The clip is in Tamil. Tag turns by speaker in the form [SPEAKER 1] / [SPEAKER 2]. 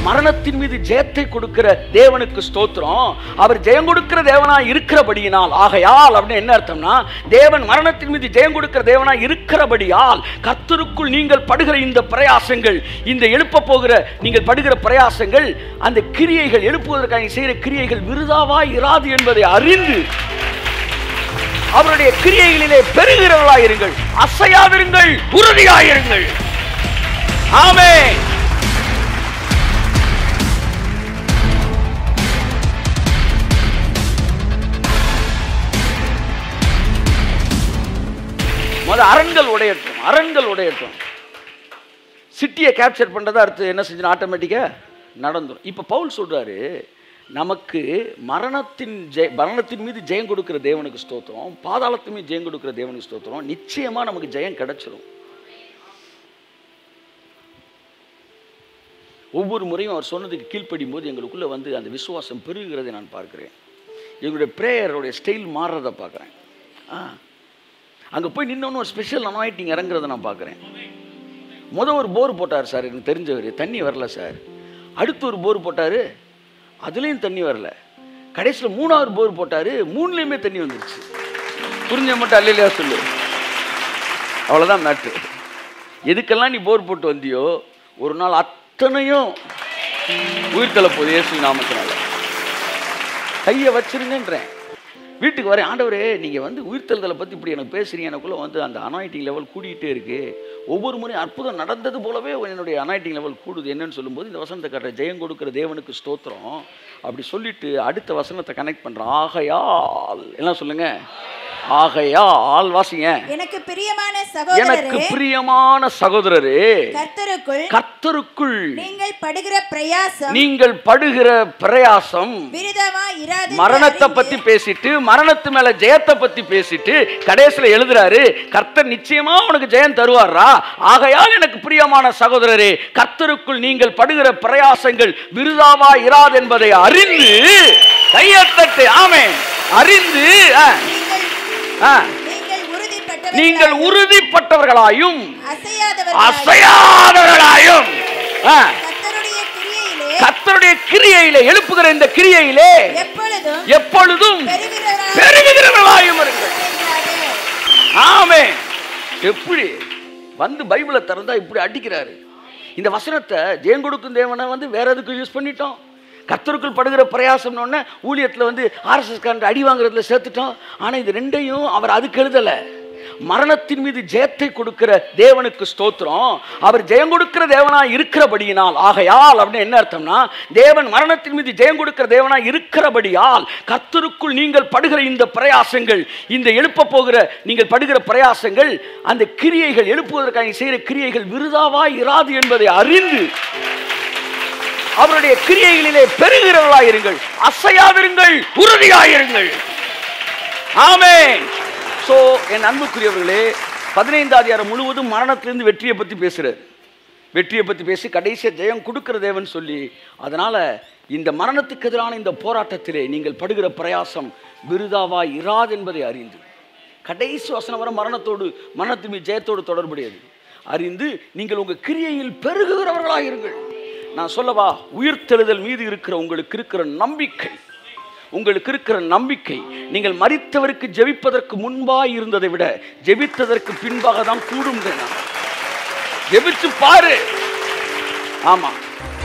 [SPEAKER 1] மரணத்தின் மீது ஜெயத்தை கொடுக்கிற தேவனுக்கு ஸ்தோத்திரம் அவர் ஜெயம் கொடுக்கிற தேவனா இருக்கிறபடியினால் ஆகையால் அப்படின்னு என்ன அர்த்தம்னா தேவன் மரணத்தின் மீது ஜெயம் கொடுக்கிற தேவனா இருக்கிறபடியால் கர்த்தருக்குள் நீங்கள் படுகிற இந்த பிரயாசங்கள் இந்த எழுப்ப போகிற நீங்கள் படுகிற பிரயாசங்கள் அந்த கிரியைகள் எழுப்புவதற்காக செய்கிற கிரியைகள் விருதாவா இராது என்பதை அறிந்து அவருடைய கிரியைகளிலே பெருகிறவர்களாயிருங்கள் அசையாதிருங்கள் உறுதியாயிருங்கள் ஆமே முத அரண்கள் உடையட்டும் அரண்கள் உடையட்டும் சிட்டியை கேப்சர் பண்ணுறதா அடுத்து என்ன செஞ்சு ஆட்டோமேட்டிக்காக நடந்துடும் இப்போ பவுல் சொல்றாரு நமக்கு மரணத்தின் ஜெய மரணத்தின் மீது ஜெயம் கொடுக்கிற தேவனுக்கு ஸ்தோத்திரம் பாதாளத்தின் மீது ஜெயம் கொடுக்கிற தேவனுக்கு ஸ்தோத்திரம் நிச்சயமா நமக்கு ஜெயம் கிடைச்சிரும் ஒவ்வொரு முறையும் அவர் சொன்னதுக்கு கீழ்ப்படியும் போது எங்களுக்குள்ள வந்து அந்த விசுவாசம் பெருகிறதை நான் பார்க்கிறேன் எங்களுடைய ப்ரேயருடைய ஸ்டைல் மாறுறதை பார்க்குறேன் ஆ அங்கே போய் நின்னோன்னு ஒரு ஸ்பெஷல் அனாயிட்டிங் இறங்குறதை நான் பார்க்குறேன் முத ஒரு போர் போட்டார் சார் எனக்கு தெரிஞ்சவர் தண்ணி வரல சார் அடுத்து ஒரு போர் போட்டார் அதுலேயும் தண்ணி வரல கடைசியில் மூணாவது போர் போட்டார் மூணுலேயுமே தண்ணி வந்துருச்சு புரிஞ்ச மட்டும் அல்லையா சொல்லு அவ்வளோதான் மேட்ரு எதுக்கெல்லாம் நீ போர் போட்டு வந்தியோ ஒரு நாள் அத்தனையும் உயிர்த்தல போகுது இயேசு நாமத்தினால கையை வச்சிருங்கன்றேன் வீட்டுக்கு வரேன் ஆண்டவரே நீங்கள் வந்து உயிர்த்தெழுதலை பற்றி இப்படி எனக்கு பேசுறீங்க எனக்குள்ளே வந்து அந்த அனாயிட்டிங் லெவல் கூடிக்கிட்டே இருக்கு ஒவ்வொரு முறையும் அற்புதம் நடந்தது போலவே என்னுடைய அனாயிட்டிங் லெவல் கூடுது என்னன்னு சொல்லும்போது இந்த வசனத்தை காட்டுற ஜெயம் கொடுக்குற தேவனுக்கு ஸ்தோத்திரம் அப்படி சொல்லிட்டு அடுத்த வசனத்தை கனெக்ட் பண்ணுறேன் ஆகையால் என்ன சொல்லுங்க ஆகையால் வாசிங்க
[SPEAKER 2] எனக்கு பிரியமான
[SPEAKER 1] எனக்கு
[SPEAKER 2] சகோதரரே
[SPEAKER 1] பிரியமான சகோதரரே
[SPEAKER 2] கர்த்தருக்குள்
[SPEAKER 1] கர்த்தருக்குள்
[SPEAKER 2] நீங்கள் படுகிற பிரயாசம்
[SPEAKER 1] நீங்கள் படுகிற பிரயாசம்
[SPEAKER 2] விருதமா இராது
[SPEAKER 1] மரணத்தை பத்தி பேசிட்டு மரணத்து மேல ஜெயத்தை பத்தி பேசிட்டு கடைசியில எழுதுறாரு கர்த்தர் நிச்சயமா உனக்கு ஜெயம் தருவாரா ஆகையால் எனக்கு பிரியமான சகோதரரே கர்த்தருக்குள் நீங்கள் படுகிற பிரயாசங்கள் விருதாவா இராது என்பதை அறிந்து கையத்தட்டு ஆமே அறிந்து ஆ,
[SPEAKER 2] நீங்கள்
[SPEAKER 1] ஆ,
[SPEAKER 2] நீங்கள் உறுதிப்பட்டவர்களாயும்
[SPEAKER 1] நீங்கள் உறுதிப்பட்டவர்களாயும்
[SPEAKER 2] அசையாதவர்களாயும்
[SPEAKER 1] அசையாதவர்களாயும் ஆ,
[SPEAKER 2] கர்த்தருடைய கிரியையிலே
[SPEAKER 1] கர்த்தருடைய கிரியையிலே எழுப்புகிற இந்த கிரியையிலே
[SPEAKER 2] எப்பொழுதும்
[SPEAKER 1] எப்பொழுதும்
[SPEAKER 2] பெருகிறவராய்
[SPEAKER 1] பெருகுகிறவர்களாயும் இருங்கள்
[SPEAKER 2] இருக்கிறார்கள்.
[SPEAKER 1] ஆமே எப்படி வந்து பைபிளை திறந்தா இப்படி அடிக்கிறாரு இந்த வசனத்தை ஜெயம் கொடுக்கும் தேவனை வந்து வேற எதுக்கு யூஸ் பண்ணிட்டோம் கர்த்தருக்குள் படுகிற பிரயாசம்னு உடனே ஊழியத்தில் வந்து ஆர்எஸ்எஸ் காரண்ட் அடி வாங்குறதுல சேர்த்துட்டோம் ஆனால் இது ரெண்டையும் அவர் அதுக்கு எழுதலை மரணத்தின் மீது ஜெயத்தை கொடுக்கிற தேவனுக்கு ஸ்தோத்திரம் அவர் ஜெயம் கொடுக்கிற தேவனா இருக்கிறபடியினால் ஆகையால் அப்படின்னு என்ன அர்த்தம்னா தேவன் மரணத்தின் மீது ஜெயம் கொடுக்கிற தேவனா இருக்கிறபடியால் கர்த்தருக்குள் நீங்கள் படுகிற இந்த பிரயாசங்கள் இந்த எழுப்ப போகிற நீங்கள் படுகிற பிரயாசங்கள் அந்த கிரியைகள் எழுப்புவதற்காக செய்கிற கிரியைகள் விருதாவா இராது என்பதை அறிந்து அவருடைய கிரியைகளிலே பெருகிறவர்களாயிருங்கள் அசையாதிருங்கள் உறுதியாயிருங்கள் ஆமென் சோ என் அன்புக்குரியவர்களே பதினைந்தாம் அதிகாரம் முழுவதும் மரணத்திலிருந்து வெற்றியை பற்றி பேசுறார் வெற்றியை பற்றி பேசி கடைசியாக ஜெயம் கொடுக்கிற தேவன் சொல்லி அதனால இந்த மரணத்துக்கு எதிரான இந்த போராட்டத்திலே நீங்கள் படுகிற பிரயாசம் விருதாவா இராது என்பதை அறிந்து கடைசி வசனம் வர மரணத்தோடு மரணத்தின் மீது ஜெயத்தோடு தொடர்புடையது அறிந்து நீங்கள் உங்கள் கிரியையில் பெருகுகிறவர்களாக இருங்கள் நான் சொல்லவா உயிர்த்தெழுதல் மீது இருக்கிற உங்களுக்கு இருக்கிற நம்பிக்கை உங்களுக்கு இருக்கிற நம்பிக்கை நீங்கள் மரித்தவருக்கு ஜெபிப்பதற்கு முன்பாக இருந்ததை விட ஜெபித்ததற்கு பின்பாக தான் கூடும் ஜெபிச்சு பாரு ஆமா